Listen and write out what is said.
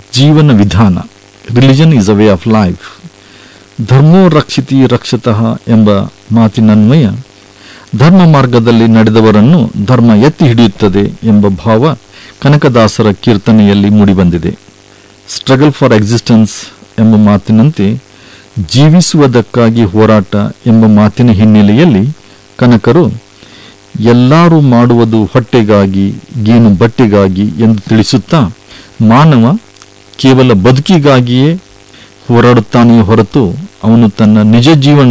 ಜೀವನ ವಿಧಾನ religion is a way of life ಧರ್ಮೋ ರಕ್ಷಿತಿ ರಕ್ಷತಃ ಎಂಬ ಮಾತಿನನ್ವಯ ಧರ್ಮ ಮಾರ್ಗದಲ್ಲಿ ನಡೆದವರನ್ನು ಧರ್ಮ ಎತ್ತಿ ಹಿಡಿಯುತ್ತದೆ ಎಂಬ ಭಾವ ಕನಕದಾಸರ ಕೀರ್ತನೆಯಲ್ಲಿ ಮೂಡಿಬಂದಿದೆ ಸ್ಟ್ರಗಲ್ ಫಾರ್ ಎಕ್ಸಿಸ್ಟೆನ್ಸ್ ಎಂಬ ಮಾತಿನಂತೆ ಜೀವಿಸುವುದಕ್ಕಾಗಿ ಹೋರಾಟ ಎಂಬ ಮಾತಿನ ಹಿನ್ನೆಲೆಯಲ್ಲಿ ಕನಕರು ಎಲ್ಲರೂ ಮಾಡುವುದು ಹೊಟ್ಟೆಗಾಗಿ ಗೇನು ಬಟ್ಟೆಗಾಗಿ ಎಂದು ತಿಳಿಸುತ್ತಾ ಮಾನವ ಕೇವಲ ಬದುಕಿಗಾಗಿಯೇ ಹೋರಾಡುತ್ತಾನೆಯೇ ಹೊರತು ಅವನು ತನ್ನ ನಿಜ ಜೀವನ